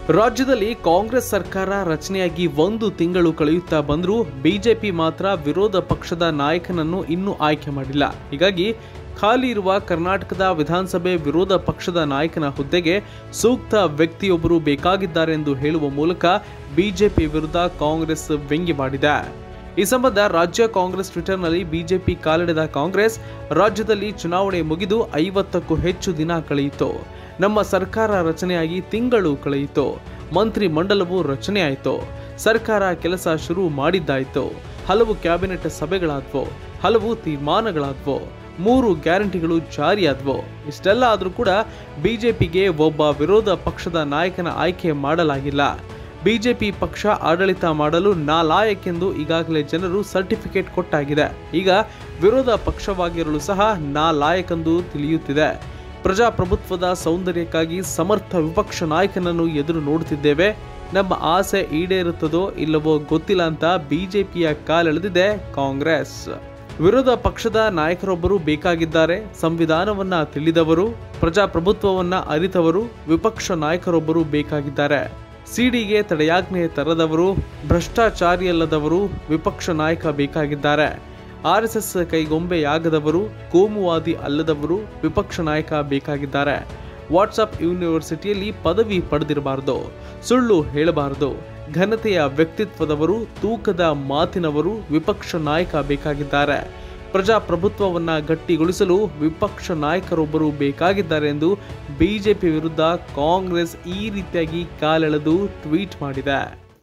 ರಾಜ್ಯದಲ್ಲಿ ಕಾಂಗ್ರೆಸ್ ಸರ್ಕಾರ ರಚನೆಯಾಗಿ ಒಂದು ತಿಂಗಳು ಕಳೆಯುತ್ತಾ ಬಂದರೂ ಬಿಜೆಪಿ ಮಾತ್ರ ವಿರೋಧ ಪಕ್ಷದ ನಾಯಕನನ್ನು ಇನ್ನೂ ಆಯ್ಕೆ ಮಾಡಿಲ್ಲ ಹೀಗಾಗಿ ಖಾಲಿ ಇರುವ ಕರ್ನಾಟಕದ ವಿಧಾನಸಭೆ ವಿರೋಧ ಪಕ್ಷದ ನಾಯಕನ ಹುದ್ದೆಗೆ ಸೂಕ್ತ ವ್ಯಕ್ತಿಯೊಬ್ಬರು ಬೇಕಾಗಿದ್ದಾರೆ ಎಂದು ಹೇಳುವ ಮೂಲಕ ಬಿಜೆಪಿ ವಿರುದ್ಧ ಕಾಂಗ್ರೆಸ್ ವ್ಯಂಗ್ಯವಾಡಿದೆ ಈ ಸಂಬಂಧ ರಾಜ್ಯ ಕಾಂಗ್ರೆಸ್ ಟ್ವಿಟರ್ನಲ್ಲಿ ಬಿಜೆಪಿ ಕಾಲಿಡಿದ ಕಾಂಗ್ರೆಸ್ ರಾಜ್ಯದಲ್ಲಿ ಚುನಾವಣೆ ಮುಗಿದು ಐವತ್ತಕ್ಕೂ ಹೆಚ್ಚು ದಿನ ಕಳೆಯಿತು ನಮ್ಮ ಸರ್ಕಾರ ರಚನೆಯಾಗಿ ತಿಂಗಳು ಕಳೆಯಿತು ಮಂತ್ರಿ ಮಂಡಲವು ರಚನೆಯಾಯಿತು ಸರ್ಕಾರ ಕೆಲಸ ಶುರು ಮಾಡಿದ್ದಾಯಿತು ಹಲವು ಕ್ಯಾಬಿನೆಟ್ ಸಭೆಗಳಾದ್ವು ಹಲವು ತೀರ್ಮಾನಗಳಾದ್ವು ಮೂರು ಗ್ಯಾರಂಟಿಗಳು ಜಾರಿಯಾದ್ವು ಇಷ್ಟೆಲ್ಲ ಆದರೂ ಕೂಡ ಬಿಜೆಪಿಗೆ ಒಬ್ಬ ವಿರೋಧ ಪಕ್ಷದ ನಾಯಕನ ಆಯ್ಕೆ ಮಾಡಲಾಗಿಲ್ಲ ಬಿಜೆಪಿ ಪಕ್ಷ ಆಡಳಿತ ಮಾಡಲು ನಾಲಾಯಕ್ಕೆಂದು ಈಗಾಗಲೇ ಜನರು ಸರ್ಟಿಫಿಕೇಟ್ ಕೊಟ್ಟಾಗಿದೆ ಈಗ ವಿರೋಧ ಪಕ್ಷವಾಗಿರಲು ಸಹ ನಾಲಾಯಕೆಂದು ತಿಳಿಯುತ್ತಿದೆ ಪ್ರಜಾಪ್ರಭುತ್ವದ ಸೌಂದರ್ಯಕ್ಕಾಗಿ ಸಮರ್ಥ ವಿಪಕ್ಷ ನಾಯಕನನ್ನು ಎದುರು ನೋಡುತ್ತಿದ್ದೇವೆ ನಮ್ಮ ಆಸೆ ಈಡೇರುತ್ತದೋ ಇಲ್ಲವೋ ಗೊತ್ತಿಲ್ಲ ಅಂತ ಬಿಜೆಪಿಯ ಕಾಲೆಳೆದಿದೆ ಕಾಂಗ್ರೆಸ್ ವಿರೋಧ ಪಕ್ಷದ ನಾಯಕರೊಬ್ಬರು ಬೇಕಾಗಿದ್ದಾರೆ ಸಂವಿಧಾನವನ್ನ ತಿಳಿದವರು ಪ್ರಜಾಪ್ರಭುತ್ವವನ್ನ ಅರಿತವರು ವಿಪಕ್ಷ ನಾಯಕರೊಬ್ಬರು ಬೇಕಾಗಿದ್ದಾರೆ ಸಿಡಿಗೆ ತಡೆಯಾಜ್ಞೆ ತರದವರು ಭ್ರಷ್ಟಾಚಾರಿಯಲ್ಲದವರು ವಿಪಕ್ಷ ನಾಯಕ ಬೇಕಾಗಿದ್ದಾರೆ ಆರ್ ಎಸ್ ಎಸ್ ಕೈಗೊಂಬೆಯಾಗದವರು ಕೋಮುವಾದಿ ಅಲ್ಲದವರು ವಿಪಕ್ಷ ನಾಯಕ ಬೇಕಾಗಿದ್ದಾರೆ ವಾಟ್ಸಪ್ ಯೂನಿವರ್ಸಿಟಿಯಲ್ಲಿ ಪದವಿ ಪಡೆದಿರಬಾರದು ಸುಳ್ಳು ಹೇಳಬಾರದು ಘನತೆಯ ವ್ಯಕ್ತಿತ್ವದವರು ತೂಕದ ಮಾತಿನವರು ವಿಪಕ್ಷ ನಾಯಕ ಬೇಕಾಗಿದ್ದಾರೆ ಪ್ರಜಾಪ್ರಭುತ್ವವನ್ನ ಗಟ್ಟಿಗೊಳಿಸಲು ವಿಪಕ್ಷ ನಾಯಕರೊಬ್ಬರು ಬೇಕಾಗಿದ್ದಾರೆ ಎಂದು ಬಿಜೆಪಿ ವಿರುದ್ಧ ಕಾಂಗ್ರೆಸ್ ಈ ರೀತಿಯಾಗಿ ಕಾಲೆಳೆದು ಟ್ವೀಟ್ ಮಾಡಿದೆ